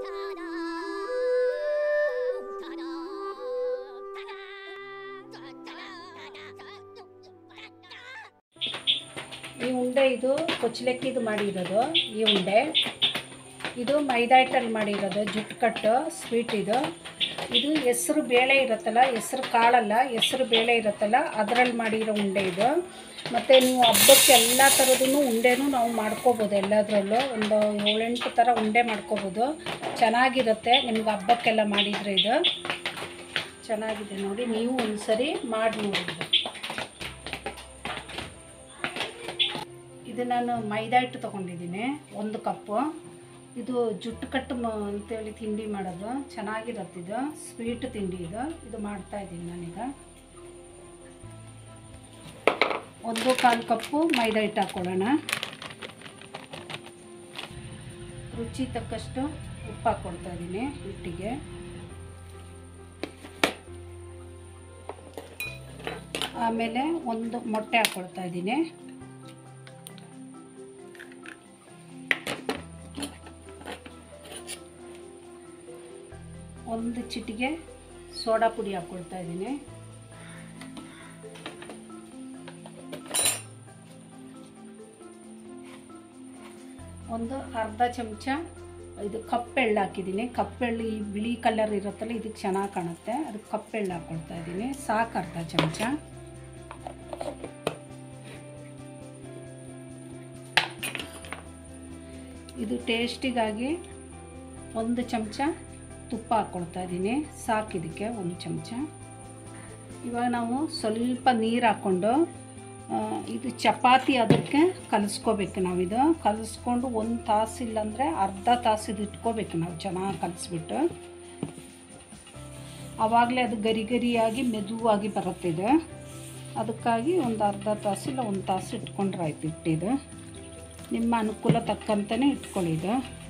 ಈ ಉಂಡೆ ಇದು ಕೊಚ್ಚಲಕ್ಕಿದು ಮಾಡಿರೋದು ಈ ಉಂಡೆ ಇದು ಮೈದಾ ಹಿಟ್ಟಲ್ಲಿ ಮಾಡಿರೋದು ಜುಟ್ಟು ಕಟ್ಟು ಸ್ವೀಟ್ ಇದು ಇದು ಹೆಸ್ರು ಬೇಳೆ ಇರುತ್ತಲ್ಲ ಹೆಸ್ರು ಕಾಳಲ್ಲ ಹೆಸ್ರು ಬೇಳೆ ಇರುತ್ತಲ್ಲ ಅದರಲ್ಲಿ ಮಾಡಿರೋ ಉಂಡೆ ಇದು ಮತ್ತು ನೀವು ಹಬ್ಬಕ್ಕೆ ಎಲ್ಲ ಥರದೂ ಉಂಡೆನೂ ನಾವು ಮಾಡ್ಕೋಬೋದು ಎಲ್ಲದರಲ್ಲೂ ಒಂದು ಏಳೆಂಟು ಥರ ಉಂಡೆ ಮಾಡ್ಕೋಬೋದು ಚೆನ್ನಾಗಿರುತ್ತೆ ನಿಮ್ಗೆ ಹಬ್ಬಕ್ಕೆಲ್ಲ ಮಾಡಿದರೆ ಇದು ಚೆನ್ನಾಗಿದೆ ನೋಡಿ ನೀವು ಒಂದ್ಸರಿ ಮಾಡಿ ನೋಡಿ ಇದು. ಇದು ನಾನು ಮೈದಾ ಹಿಟ್ಟು ತೊಗೊಂಡಿದ್ದೀನಿ ಒಂದು ಕಪ್ಪು ಇದು ಜುಟ್ಟು ಕಟ್ಟು ಮ ಅಂತೇಳಿ ತಿಂಡಿ ಮಾಡೋದು ಚೆನ್ನಾಗಿರುತ್ತೆ ಇದು ಸ್ವೀಟ್ ತಿಂಡಿ ಇದು ಇದು ಮಾಡ್ತಾ ಇದ್ದೀನಿ ನಾನೀಗ ಒಂದು ಕಾಲು ಕಪ್ಪು ಮೈದಾ ಹಿಟ್ಟು ಹಾಕ್ಕೊಳ್ಳೋಣ ರುಚಿ ತಕ್ಕಷ್ಟು ಉಪ್ಪು ಹಾಕ್ಕೊಳ್ತಾ ಇದ್ದೀನಿ ಹಿಟ್ಟಿಗೆ ಆಮೇಲೆ ಒಂದು ಮೊಟ್ಟೆ ಹಾಕ್ಕೊಳ್ತಾ ಇದ್ದೀನಿ ಒಂದು ಚಿಟಿಗೆ ಸೋಡಾ ಪುಡಿ ಹಾಕ್ಕೊಳ್ತಾ ಇದ್ದೀನಿ ಒಂದು ಅರ್ಧ ಚಮಚ ಇದು ಕಪ್ಪೆಳ್ಳು ಹಾಕಿದ್ದೀನಿ ಕಪ್ಪೆಳ್ಳು ಈ ಬಿಳಿ ಕಲರ್ ಇರುತ್ತಲ್ಲ ಇದಕ್ಕೆ ಚೆನ್ನಾಗಿ ಕಾಣುತ್ತೆ ಅದಕ್ಕೆ ಕಪ್ಪೆಳ್ಳು ಹಾಕ್ಕೊಳ್ತಾ ಇದ್ದೀನಿ ಸಾಕು ಅರ್ಧ ಚಮಚ ಇದು ಟೇಸ್ಟಿಗಾಗಿ ಒಂದು ಚಮಚ ತುಪ್ಪ ಹಾಕ್ಕೊಳ್ತಾ ಇದ್ದೀನಿ ಸಾಕು ಇದಕ್ಕೆ ಒಂದು ಚಮಚ ಇವಾಗ ನಾವು ಸ್ವಲ್ಪ ನೀರು ಹಾಕ್ಕೊಂಡು ಆ, ಇದು ಚಪಾತಿ ಅದಕ್ಕೆ ಕಲಿಸ್ಕೋಬೇಕು ನಾವಿದು ಕಲಿಸ್ಕೊಂಡು ಒಂದು ತಾಸು ಇಲ್ಲಾಂದರೆ ಅರ್ಧ ತಾಸು ಇದು ಇಟ್ಕೋಬೇಕು ನಾವು ಚೆನ್ನಾಗಿ ಕಲಿಸ್ಬಿಟ್ಟು ಆವಾಗಲೇ ಅದು ಗರಿ ಗರಿಯಾಗಿ ಮೆದುವಾಗಿ ಬರುತ್ತೆ ಇದು ಅದಕ್ಕಾಗಿ ಒಂದು ಅರ್ಧ ತಾಸು ಇಲ್ಲ ಒಂದು ತಾಸು ಇಟ್ಕೊಂಡ್ರೆ ಆಯ್ತು ಇಟ್ಟಿದ್ದು ನಿಮ್ಮ ಅನುಕೂಲ ತಕ್ಕಂತಲೇ ಇಟ್ಕೊಳ್ಳಿ ಇದು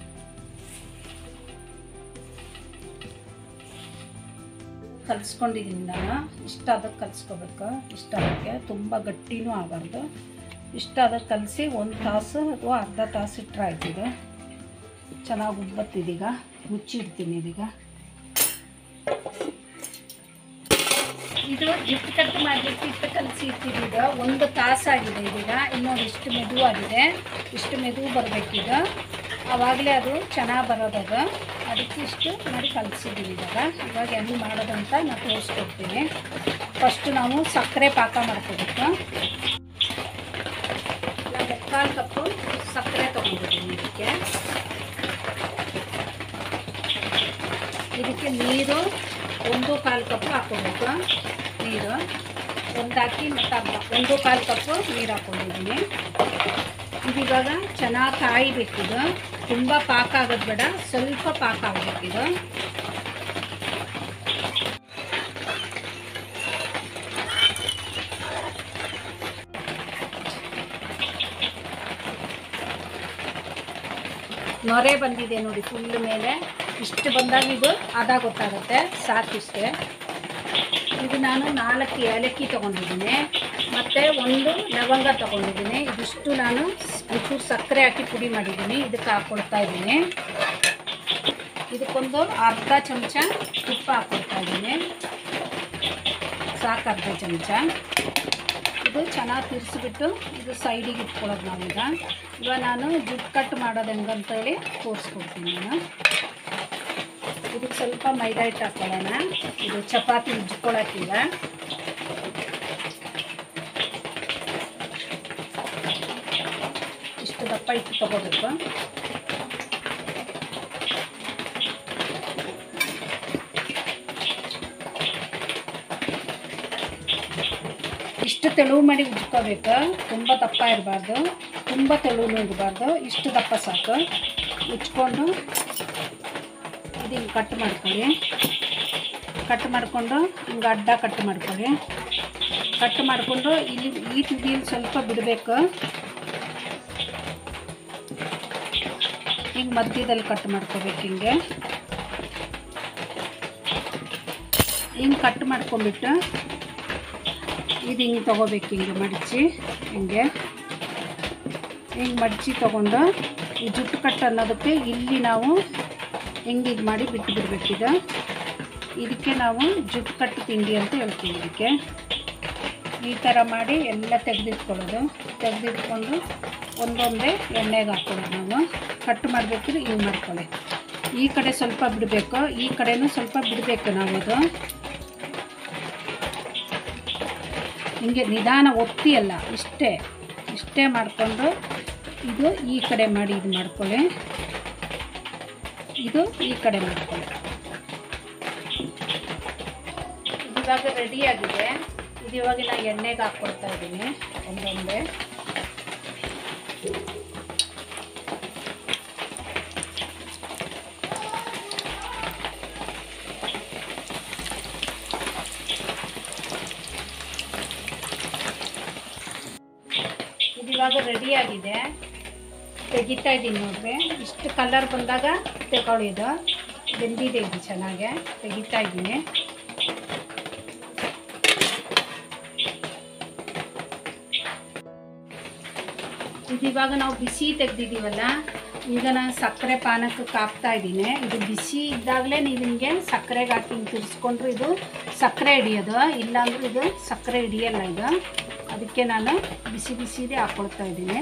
ಕಲಿಸ್ಕೊಂಡಿದ್ದೀನಿ ನಾನು ಇಷ್ಟ ಅದಕ್ಕೆ ಕಲಿಸ್ಕೋಬೇಕು ಇಷ್ಟ ಅದಕ್ಕೆ ತುಂಬ ಗಟ್ಟಿನೂ ಆಗಬಾರ್ದು ಇಷ್ಟ ಅದಕ್ಕೆ ಕಲಸಿ ಒಂದು ತಾಸು ಅಥವಾ ಅರ್ಧ ತಾಸು ಇಟ್ಟರೆ ಆಯ್ತು ಇದು ಚೆನ್ನಾಗಿ ಉಬ್ಬತ್ತಿದೀಗ ಮುಚ್ಚಿಡ್ತೀನಿ ಇದೀಗ ಇದು ಜಿಟ್ಟು ಕಟ್ ಮಾಡಿಬಿಟ್ಟು ಇಟ್ಟು ಕಲಸಿ ಇಟ್ಟಿದ್ದೀಗ ಒಂದು ತಾಸಾಗಿದೆ ಇದೀಗ ಇನ್ನೊಂದು ಇಷ್ಟು ಮೆದುವಾಗಿದೆ ಇಷ್ಟು ಮೆದು ಬರಬೇಕೀಗ ಆವಾಗಲೇ ಅದು ಚೆನ್ನಾಗಿ ಬರೋದದು ಅದಕ್ಕೆ ಇಷ್ಟು ಮಾಡಿ ಕಲಿಸಿದ್ದೀನಿ ಇವಾಗ ಇವಾಗ ಹೆಂಗೆ ಮಾಡೋದಂತ ನಾನು ತೋರಿಸ್ಕೊಡ್ತೀನಿ ಫಸ್ಟು ನಾವು ಸಕ್ಕರೆ ಪಾಕ ಮಾಡ್ಕೋಬೇಕು ನಾನು ಮುಕ್ಕಾಲು ಕಪ್ಪು ಸಕ್ಕರೆ ತೊಗೊಂಡಿದ್ದೀನಿ ಇದಕ್ಕೆ ಇದಕ್ಕೆ ನೀರು ಒಂದು ಕಾಲು ಕಪ್ಪು ಹಾಕ್ಕೋಬೇಕು ನೀರು ಒಂದು ಹಾಕಿ ಮತ್ತು ಅರ್ಧ ಒಂದು ಕಾಲು ಕಪ್ಪು ನೀರು ಹಾಕ್ಕೊಂಡಿದ್ದೀನಿ ಇದೀವಾಗ ಚೆನ್ನಾಗಿ ಕಾಯಬೇಕಿದು ತುಂಬ ಪಾಕ ಆಗೋದು ಬೇಡ ಸ್ವಲ್ಪ ಪಾಕ ಆಗಬೇಕಿದು ನೊರೆ ಬಂದಿದೆ ನೋಡಿ ಫುಲ್ ಮೇಲೆ ಇಷ್ಟು ಬಂದಾಗ ಇದು ಅದ ಗೊತ್ತಾಗುತ್ತೆ ಸಾಕಿಷ್ಟೇ ಇದು ನಾನು ನಾಲ್ಕು ಏಲಕ್ಕಿ ತೊಗೊಂಡಿದ್ದೀನಿ ಮತ್ತು ಒಂದು ಲವಂಗ ತೊಗೊಂಡಿದ್ದೀನಿ ಇದಿಷ್ಟು ನಾನು ಒಂಚೂರು ಸಕ್ಕರೆ ಹಾಕಿ ಪುಡಿ ಮಾಡಿದ್ದೀನಿ ಇದಕ್ಕೆ ಹಾಕ್ಕೊಳ್ತಾ ಇದ್ದೀನಿ ಇದಕ್ಕೊಂದು ಅರ್ಧ ಚಮಚ ತುಪ್ಪ ಹಾಕ್ಕೊಳ್ತಾ ಇದ್ದೀನಿ ಸಾಕು ಅರ್ಧ ಚಮಚ ಇದು ಚೆನ್ನಾಗಿ ತಿರ್ಸಿಬಿಟ್ಟು ಇದು ಸೈಡಿಗೆ ಇಟ್ಕೊಳ್ಳೋದು ನಾವೀಗ ಇವಾಗ ನಾನು ಜುಟ್ಟು ಕಟ್ ಮಾಡೋದು ಹೆಂಗಂತೇಳಿ ತೋರಿಸ್ಕೊಡ್ತೀನಿ ನಾನು ಇದಕ್ಕೆ ಸ್ವಲ್ಪ ಮೈದಾ ಹಿಟ್ಟು ಹಾಕ್ಕೊಳ್ಳೋಣ ಇದು ಚಪಾತಿ ಉಜ್ಕೊಳ್ಳೋಕ್ಕಿಲ್ಲ ಇಷ್ಟು ದಪ್ಪ ಹಿಟ್ಟು ತಗೋಬೇಕು ಇಷ್ಟು ತೆಳುವು ಮಾಡಿ ಉಜ್ಕೋಬೇಕು ತುಂಬ ದಪ್ಪ ಇರಬಾರ್ದು ತುಂಬ ತೆಳುವು ಇರಬಾರ್ದು ಇಷ್ಟು ದಪ್ಪ ಸಾಕು ಉಜ್ಕೊಂಡು ಇದನ್ನು ಕಟ್ ಮಾಡ್ಕೊಳ್ಳಿ ಕಟ್ ಮಾಡಿಕೊಂಡು ಹಿಂಗೆ ಅಡ್ಡ ಕಟ್ ಮಾಡ್ಕೊಳ್ಳಿ ಕಟ್ ಮಾಡಿಕೊಂಡು ಇಲ್ಲಿ ಈ ತುದಿಯಲ್ಲಿ ಸ್ವಲ್ಪ ಬಿಡಬೇಕು ಹಿಂಗೆ ಮಧ್ಯದಲ್ಲಿ ಕಟ್ ಮಾಡ್ಕೋಬೇಕು ಹಿಂಗೆ ಹಿಂಗೆ ಕಟ್ ಮಾಡ್ಕೊಂಬಿಟ್ಟು ಇದು ಹಿಂಗೆ ತೊಗೋಬೇಕು ಹಿಂಗೆ ಮಡಚಿ ಹಿಂಗೆ ಹಿಂಗೆ ಮಡಚಿ ತೊಗೊಂಡು ಈ ಜುಟ್ಟು ಕಟ್ ಅನ್ನೋದಕ್ಕೆ ಇಲ್ಲಿ ನಾವು ಹೆಂಗೆ ಇದು ಮಾಡಿ ಬಿಟ್ಟು ಬಿಡಬೇಕಿದು ಇದಕ್ಕೆ ನಾವು ಜುಟ್ಟು ಕಟ್ಟು ತಿಂಡಿ ಅಂತ ಹೇಳ್ತೀವಿ ಇದಕ್ಕೆ ಈ ಥರ ಮಾಡಿ ಎಲ್ಲ ತೆಗೆದಿಟ್ಕೊಳ್ಳೋದು ತೆಗೆದಿಟ್ಕೊಂಡು ಒಂದೊಂದೇ ಎಣ್ಣೆಗೆ ಹಾಕ್ಕೊಳ್ಳೋದು ನಾವು ಕಟ್ ಮಾಡಬೇಕಿದ್ರೆ ಹಿಂಗೆ ಮಾಡ್ಕೊಳ್ಳಿ ಈ ಕಡೆ ಸ್ವಲ್ಪ ಬಿಡಬೇಕು ಈ ಕಡೆನೂ ಸ್ವಲ್ಪ ಬಿಡಬೇಕು ನಾವು ಇದು ಹಿಂಗೆ ನಿಧಾನ ಒತ್ತಿ ಅಲ್ಲ ಇಷ್ಟೇ ಇಷ್ಟೇ ಮಾಡಿಕೊಂಡು ಇದು ಈ ಕಡೆ ಮಾಡಿ ಇದು ಮಾಡ್ಕೊಳ್ಳಿ ಇದು ಈ ಕಡೆ ಮಾಡ್ಕೊಳ್ಳಿ ಇದು ಇವಾಗ ರೆಡಿಯಾಗಿದೆ ಇದು ಇವಾಗ ನಾನು ಎಣ್ಣೆಗೆ ಹಾಕ್ಕೊಳ್ತಾ ಇದ್ದೀನಿ ಒಂದೊಂದೇ ಇದು ಇವಾಗ ರೆಡಿಯಾಗಿದೆ ತೆಗಿತಾ ಇದ್ದೀನಿ ನೋಡ್ರಿ ಇಷ್ಟು ಕಲರ್ ಬಂದಾಗ ತಗೊಳ್ಳಿ ಇದು ಬೆಂದಿದೆ ಇದು ಚೆನ್ನಾಗೆ ತೆಗಿತಾ ಇದ್ದೀನಿ ಇದು ಇವಾಗ ನಾವು ಬಿಸಿ ತೆಗ್ದಿದ್ದೀವಲ್ಲ ಈಗ ನಾನು ಸಕ್ಕರೆ ಪಾನಕಕ್ಕೆ ಹಾಕ್ತಾ ಇದ್ದೀನಿ ಇದು ಬಿಸಿ ಇದ್ದಾಗಲೇ ನೀವು ಹಿಂಗೆ ಸಕ್ಕರೆಗೆ ಹಾಕಿ ಹಿಂಗೆ ತಿರ್ಸ್ಕೊಂಡ್ರೆ ಇದು ಸಕ್ಕರೆ ಹಿಡಿಯೋದು ಇಲ್ಲಾಂದ್ರೆ ಇದು ಸಕ್ಕರೆ ಹಿಡಿಯಲ್ಲ ಇದು ಅದಕ್ಕೆ ನಾನು ಬಿಸಿ ಬಿಸಿದೇ ಹಾಕ್ಕೊಳ್ತಾ ಇದ್ದೀನಿ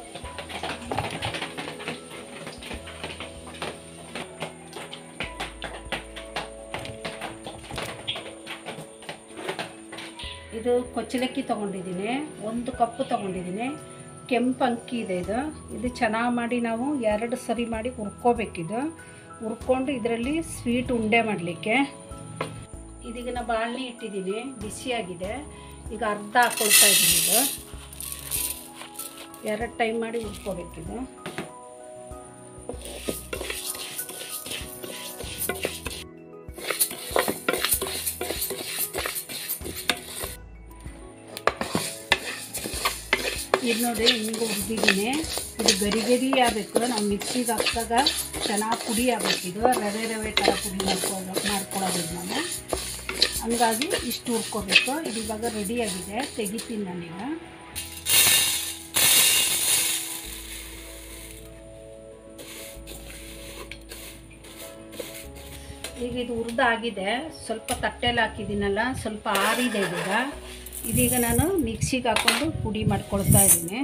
ಇದು ಕೊಚ್ಚಲಕ್ಕಿ ತೊಗೊಂಡಿದ್ದೀನಿ ಒಂದು ಕಪ್ಪು ತೊಗೊಂಡಿದ್ದೀನಿ ಕೆಂಪು ಅಕ್ಕಿ ಇದೆ ಇದು ಇದು ಚೆನ್ನಾಗಿ ಮಾಡಿ ನಾವು ಎರಡು ಸರಿ ಮಾಡಿ ಹುರ್ಕೋಬೇಕಿದು ಹುರ್ಕೊಂಡು ಇದರಲ್ಲಿ ಸ್ವೀಟ್ ಉಂಡೆ ಮಾಡಲಿಕ್ಕೆ ಇದೀಗ ನಾ ಬಾಣಲಿ ಇಟ್ಟಿದ್ದೀನಿ ಬಿಸಿಯಾಗಿದೆ ಈಗ ಅರ್ಧ ಹಾಕ್ಕೊಳ್ತಾ ಇದ್ದೀನಿ ಇದು ಎರಡು ಟೈಮ್ ಮಾಡಿ ಹುರ್ಕೋಬೇಕಿದು ಇದು ನೋಡಿ ಹಿಂಗೆ ಹುರಿದಿದ್ದೀನಿ ಇದು ಗರಿ ಗರಿ ಆಗಬೇಕು ನಾವು ಮಿಕ್ಸಿಗೆ ಹಾಕಿದಾಗ ಚೆನ್ನಾಗಿ ಪುಡಿ ಆಗಬೇಕು ಇದು ರವೆ ರವೆ ಥರ ಪುಡಿ ಮಾಡ್ಕೊಳ್ಳೋ ಮಾಡ್ಕೊಳ್ಳೋದು ನಾನು ಹಂಗಾಗಿ ಇಷ್ಟು ಹುರ್ಕೋಬೇಕು ಇದು ಇವಾಗ ರೆಡಿಯಾಗಿದೆ ತೆಗಿತೀನಿ ನಾನೀಗ ಈಗ ಇದು ಹುರಿದಾಗಿದೆ ಸ್ವಲ್ಪ ತಟ್ಟೆಲಿ ಹಾಕಿದ್ದೀನಲ್ಲ ಸ್ವಲ್ಪ ಆರಿದೆ ಇದೀಗ ಇದೀಗ ನಾನು ಮಿಕ್ಸಿಗೆ ಹಾಕ್ಕೊಂಡು ಪುಡಿ ಮಾಡ್ಕೊಳ್ತಾ ಇದ್ದೀನಿ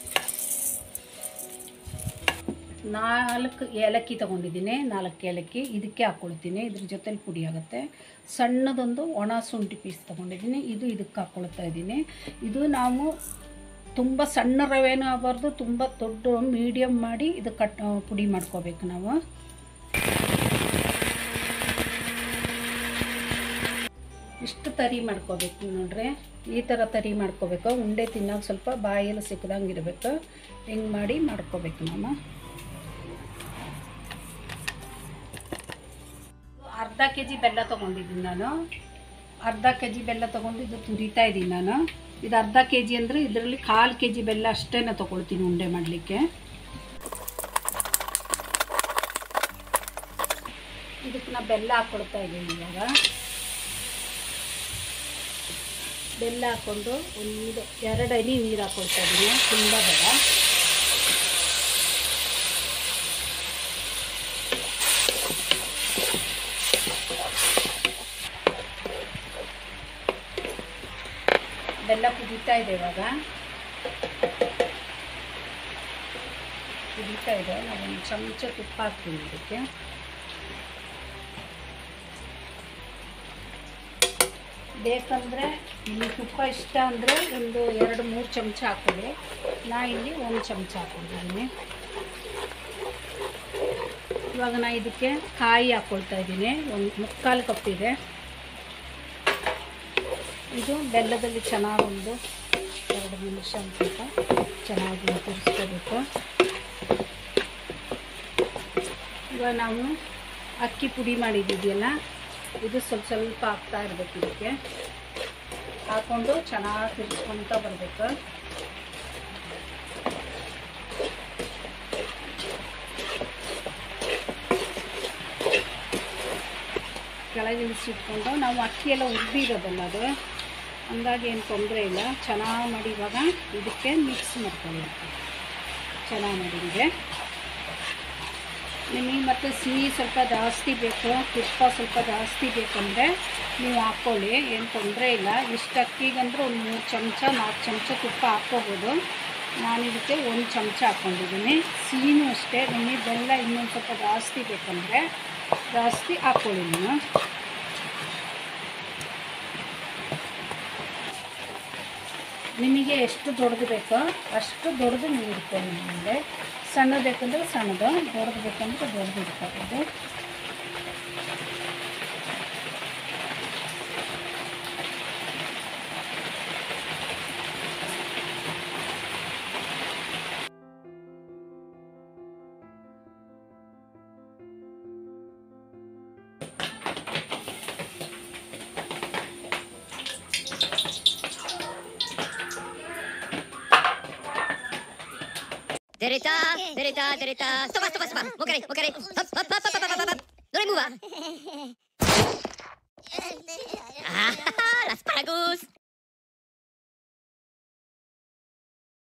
ನಾಲ್ಕು ಏಲಕ್ಕಿ ತೊಗೊಂಡಿದ್ದೀನಿ ನಾಲ್ಕು ಏಲಕ್ಕಿ ಇದಕ್ಕೆ ಹಾಕ್ಕೊಳ್ತೀನಿ ಇದ್ರ ಜೊತೆಲಿ ಪುಡಿ ಆಗುತ್ತೆ ಸಣ್ಣದೊಂದು ಒಣ ಶುಂಠಿ ಪೀಸ್ ತೊಗೊಂಡಿದ್ದೀನಿ ಇದು ಇದಕ್ಕೆ ಹಾಕ್ಕೊಳ್ತಾ ಇದ್ದೀನಿ ಇದು ನಾವು ತುಂಬ ಸಣ್ಣ ರವೆನೂ ಆಗಬಾರ್ದು ತುಂಬ ದೊಡ್ಡ ಮೀಡಿಯಮ್ ಮಾಡಿ ಇದು ಕಟ್ ಪುಡಿ ಮಾಡ್ಕೋಬೇಕು ನಾವು ಇಷ್ಟು ತರಿ ಮಾಡ್ಕೋಬೇಕು ನೋಡ್ರಿ ಈ ಥರ ತರಿ ಮಾಡ್ಕೋಬೇಕು ಉಂಡೆ ತಿನ್ನೋಕೆ ಸ್ವಲ್ಪ ಬಾಯಲ್ಲಿ ಸಿಕ್ಕದಂಗೆ ಇರಬೇಕು ಹಿಂಗೆ ಮಾಡಿ ಮಾಡ್ಕೋಬೇಕು ನಾವು ಅರ್ಧ ಕೆ ಜಿ ಬೆಲ್ಲ ತೊಗೊಂಡಿದ್ದೀನಿ ನಾನು ಅರ್ಧ ಕೆ ಜಿ ಬೆಲ್ಲ ತೊಗೊಂಡು ಇದು ತುರಿತಾ ಇದ್ದೀನಿ ನಾನು ಇದು ಅರ್ಧ ಕೆ ಜಿ ಅಂದರೆ ಇದರಲ್ಲಿ ಕಾಲು ಕೆ ಜಿ ಬೆಲ್ಲ ಅಷ್ಟೇ ತೊಗೊಳ್ತೀನಿ ಉಂಡೆ ಮಾಡಲಿಕ್ಕೆ ಇದಕ್ಕೆ ನಾ ಬೆಲ್ಲ ಹಾಕ್ಕೊಳ್ತಾ ಇದ್ದೀನಿ ಇವಾಗ ಬೆಲ್ಲ ಹಾಕ್ಕೊಂಡು ಒಂದು ಎರಡು ಹನಿ ನೀರು ಹಾಕ್ಕೊಳ್ತಾ ಇದ್ದೀನಿ ತುಂಬ ಬೇಡ ಬೆಲ್ಲ ಕುದೀತಾ ಇದೆ ಇವಾಗ ಕುದೀತಾ ಇದೆ ನಾವೊಂದು ಚಮಚ ತುಪ್ಪ ಹಾಕ್ತೀನಿ ಇದಕ್ಕೆ ಬೇಕಂದರೆ ನಿಮಗೆ ತುಪ್ಪ ಇಷ್ಟ ಅಂದರೆ ಒಂದು ಎರಡು ಮೂರು ಚಮಚ ಹಾಕೊಳ್ಳಿ ನಾ ಇಲ್ಲಿ ಒಂದು ಚಮಚ ಹಾಕ್ಕೊಂಡಿದ್ದೀನಿ ಇವಾಗ ನಾ ಇದಕ್ಕೆ ಕಾಯಿ ಹಾಕ್ಕೊಳ್ತಾ ಇದ್ದೀನಿ ಒಂದು ಮುಕ್ಕಾಲು ಕಪ್ ಇದೆ ಇದು ಬೆಲ್ಲದಲ್ಲಿ ಚೆನ್ನಾಗಿ ಒಂದು ಎರಡು ನಿಮಿಷ ಸ್ವಲ್ಪ ಚೆನ್ನಾಗಿ ತಿರ್ಸ್ಕೋಬೇಕು ಇವಾಗ ನಾವು ಅಕ್ಕಿ ಪುಡಿ ಮಾಡಿದ್ದಿದೆಯಲ್ಲ ಇದು ಸ್ವಲ್ಪ ಸ್ವಲ್ಪ ಹಾಕ್ತಾ ಇರಬೇಕು ಇದಕ್ಕೆ ಹಾಕ್ಕೊಂಡು ಚೆನ್ನಾಗಿ ತಿರ್ಸ್ಕೊತ ಬರಬೇಕು ಕೆಳಗೆ ಇಳಿಸಿಟ್ಕೊಂಡು ನಾವು ಅಕ್ಕಿ ಎಲ್ಲ ಉದ್ದಿರೋದಲ್ಲ ಅದು ಹಂಗಾಗಿ ಏನು ತೊಂದರೆ ಇಲ್ಲ ಚೆನ್ನಾಗಿ ಮಾಡಿ ಇವಾಗ ಇದಕ್ಕೆ ಮಿಕ್ಸ್ ಮಾಡ್ಕೊಳ್ಳಿ ಚೆನ್ನಾಗಿ ಮಾಡಿದೆ ನಿಮಗೆ ಮತ್ತು ಸಿಹಿ ಸ್ವಲ್ಪ ಜಾಸ್ತಿ ಬೇಕು ತುಪ್ಪ ಸ್ವಲ್ಪ ಜಾಸ್ತಿ ಬೇಕಂದರೆ ನೀವು ಹಾಕ್ಕೊಳ್ಳಿ ಏನು ತೊಂದರೆ ಇಲ್ಲ ಇಷ್ಟು ಅಕ್ಕಿಗಂದ್ರೆ ಒಂದು ಮೂರು ಚಮಚ ನಾಲ್ಕು ಚಮಚ ತುಪ್ಪ ಹಾಕ್ಕೋಬೋದು ನಾನು ಇದಕ್ಕೆ ಒಂದು ಚಮಚ ಹಾಕ್ಕೊಂಡಿದ್ದೀನಿ ಸಿಹಿನೂ ಅಷ್ಟೇ ನಿಮಗೆ ಬೆಲ್ಲ ಇನ್ನೊಂದು ಸ್ವಲ್ಪ ಜಾಸ್ತಿ ಬೇಕಂದರೆ ಜಾಸ್ತಿ ಹಾಕ್ಕೊಳ್ಳಿ ನೀವು ನಿಮಗೆ ಎಷ್ಟು ದೊಡ್ಡದು ಬೇಕೋ ಅಷ್ಟು ದೊಡ್ಡದು ನೀವು ಇಟ್ಕೊಳ್ಳಿ ನಿಮಗೆ ಸಣ್ಣ ಬೇಕಂದ್ರೆ ಸಣ್ಣದು ದೊಡ್ಡದು ಬೇಕಂದ್ರೆ ದೊಡ್ಡದು ಇಟ್ಕೋಬೋದು Verità, verità, verità. Stoppa, stoppa, stoppa. Muovere, muovere. Hop, hop, hop, hop, hop, hop, hop. Non è muova.